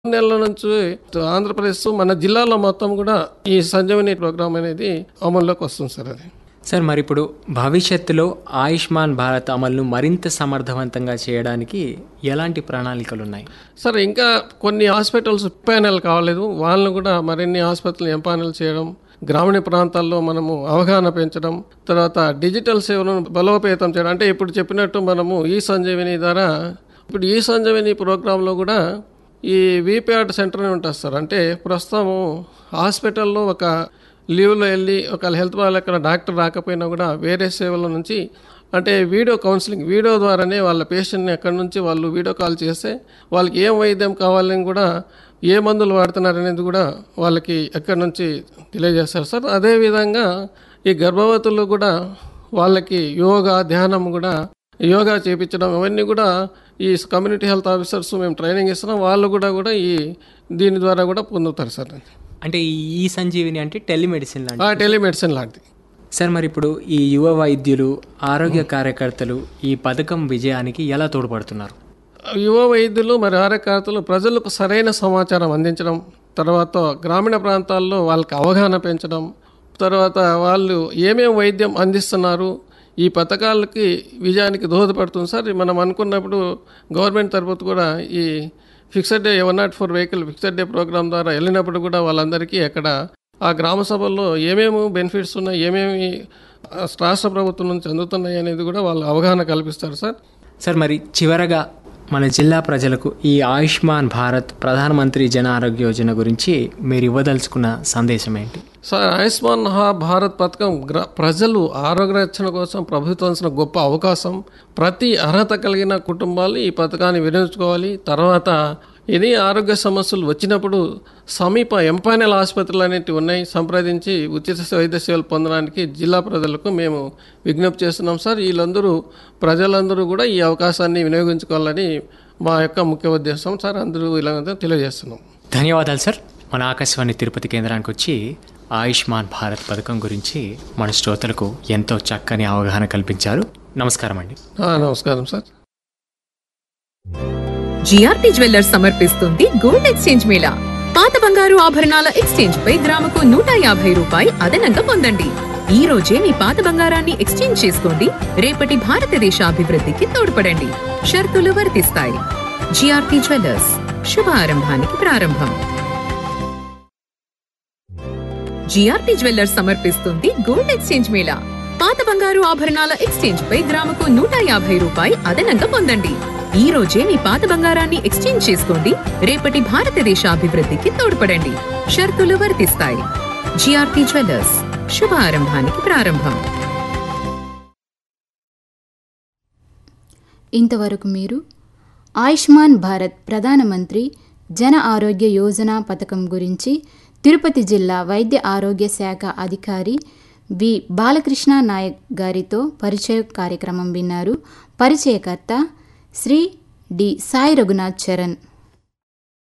నెలల నుంచి ఆంధ్రప్రదేశ్ మన జిల్లాలో మొత్తం కూడా ఈ సంజీవని ప్రోగ్రామ్ అనేది అమల్లోకి వస్తుంది సార్ అది సార్ మరి ఇప్పుడు భవిష్యత్తులో ఆయుష్మాన్ భారత్ అమలును మరింత సమర్థవంతంగా చేయడానికి ఎలాంటి ప్రణాళికలు ఉన్నాయి సార్ ఇంకా కొన్ని హాస్పిటల్స్ ప్యానెల్ కావలేదు వాళ్ళని కూడా మరిన్ని హాస్పిటల్ ఎంపానల్ చేయడం గ్రామీణ ప్రాంతాల్లో మనము అవగాహన పెంచడం తర్వాత డిజిటల్ సేవలను బలోపేతం చేయడం అంటే ఇప్పుడు చెప్పినట్టు మనము ఈ సంజీవిని ద్వారా ఇప్పుడు ఈ సంజీవిని ప్రోగ్రాంలో కూడా ఈ వీపీఆర్ సెంటర్ అని ఉంటుంది సార్ అంటే ప్రస్తుతం హాస్పిటల్లో ఒక లీవ్లో వెళ్ళి ఒక హెల్త్ వాళ్ళు ఎక్కడ డాక్టర్ రాకపోయినా కూడా వేరే సేవల నుంచి అంటే వీడియో కౌన్సిలింగ్ వీడియో ద్వారానే వాళ్ళ పేషెంట్ని ఎక్కడి నుంచి వాళ్ళు వీడియో కాల్ చేస్తే వాళ్ళకి ఏం వైద్యం కావాలని కూడా ఏ మందులు వాడుతున్నారు అనేది కూడా వాళ్ళకి ఎక్కడి నుంచి తెలియజేస్తారు సార్ అదేవిధంగా ఈ గర్భవతులు కూడా వాళ్ళకి యోగా ధ్యానం కూడా యోగా చేపించడం అవన్నీ కూడా ఈ కమ్యూనిటీ హెల్త్ ఆఫీసర్స్ మేము ట్రైనింగ్ ఇస్తున్నాం వాళ్ళు కూడా కూడా ఈ దీని ద్వారా కూడా పొందుతారు సార్ అంటే ఈ ఈ సంజీవిని అంటే టెలిమెడిసిన్ లాంటి ఆ టెలిమెడిసిన్ లాంటిది సార్ మరి ఇప్పుడు ఈ యువ వైద్యులు ఆరోగ్య కార్యకర్తలు ఈ పథకం విజయానికి ఎలా తోడ్పడుతున్నారు యువ వైద్యులు మరి ఆరోగ్యకర్తలు ప్రజలకు సరైన సమాచారం అందించడం తర్వాత గ్రామీణ ప్రాంతాల్లో వాళ్ళకి అవగాహన పెంచడం తర్వాత వాళ్ళు ఏమేం వైద్యం అందిస్తున్నారు ఈ పథకాలకి విజయానికి దోహదపడుతుంది సార్ మనం అనుకున్నప్పుడు గవర్నమెంట్ తరపున కూడా ఈ fixed day one naught four vehicle fixed day programme ద్వారా వెళ్ళినప్పుడు కూడా వాళ్ళందరికీ అక్కడ ఆ గ్రామ సభల్లో ఏమేమి బెనిఫిట్స్ ఉన్నాయి ఏమేమి ఆ, రాష్ట్ర ప్రభుత్వం నుంచి అందుతున్నాయి అనేది కూడా వాళ్ళు అవగాహన కల్పిస్తారు సార్ సార్ మరి చివరగా మన జిల్లా ప్రజలకు ఈ ఆయుష్మాన్ భారత్ ప్రధానమంత్రి జన ఆరోగ్య యోజన గురించి మీరు ఇవ్వదలుచుకున్న సందేశం ఏంటి సార్ ఆయుష్మాన్ హా భారత్ పథకం గ్ర ప్రజలు ఆరోగ్య రక్షణ కోసం ప్రభుత్వం ఇచ్చిన గొప్ప అవకాశం ప్రతి అర్హత కలిగిన కుటుంబాలు ఈ పథకాన్ని వినియోగించుకోవాలి తర్వాత ఇది ఆరోగ్య సమస్యలు వచ్చినప్పుడు సమీప ఎంపానల్ ఆసుపత్రులు అనేటివి ఉన్నాయి సంప్రదించి ఉచిత వైద్య సేవలు పొందడానికి జిల్లా ప్రజలకు మేము విజ్ఞప్తి చేస్తున్నాం సార్ వీళ్ళందరూ ప్రజలందరూ కూడా ఈ అవకాశాన్ని వినియోగించుకోవాలని మా యొక్క ముఖ్య ఉద్దేశం సార్ అందరూ ఇలా తెలియజేస్తున్నాం ధన్యవాదాలు సార్ మన ఆకాశవాణి తిరుపతి కేంద్రానికి వచ్చి ఆయుష్మాన్ భారత్ పథకం గురించి మన శ్రోతలకు ఎంతో చక్కని అవగాహన కల్పించారు నమస్కారం అండి ఆ, నమస్కారం సార్ జిఆర్పి జ్యువెల్లర్స్ సమర్పిస్తుంది గోల్డ్ ఎక్స్చేంజ్ మేళా పాత బంగారు ఆభరణాల ఎక్స్చేంజ్ పై గ్రాముకు నూట యాభై రూపాయి అదనంగా పొందండి ఈ రోజే మీ పాత బంగారాన్ని ఎక్స్చేంజ్ చేసుకోండి రేపటి భారతదేశ అభివృద్ధికి తోడ్పడండి షరతులు వర్తిస్తాయి జిఆర్పి జ్యువెల్లర్స్ శుభారంభానికి ప్రారంభం జిఆర్పి జ్యువెల్లర్స్ సమర్పిస్తుంది గోల్డ్ ఎక్స్చేంజ్ మేళా పాత బంగారు ఆభరణాల ఎక్స్చేంజ్ పై గ్రాముకు నూట యాభై రూపాయి అదనంగా పొందండి ఈ రోజే మీ పాత బంగారాన్ని ఎక్స్చేంజ్ చేసుకోండి రేపటి భారతదేశ అభివృద్ధికి తోడ్పడండి షరతులు వర్తిస్తాయి జిఆర్పి జ్యువెల్లర్స్ శుభారంభానికి ప్రారంభం ఇంతవరకు మీరు ఆయుష్మాన్ భారత్ ప్రధానమంత్రి జన ఆరోగ్య యోజన పథకం గురించి తిరుపతి జిల్లా వైద్య ఆరోగ్య శాఖ అధికారి వి బాలకృష్ణ నాయక్ గారితో పరిచయ కార్యక్రమం విన్నారు పరిచయకర్త శ్రీ డి సాయి రఘునాథ్ చరణ్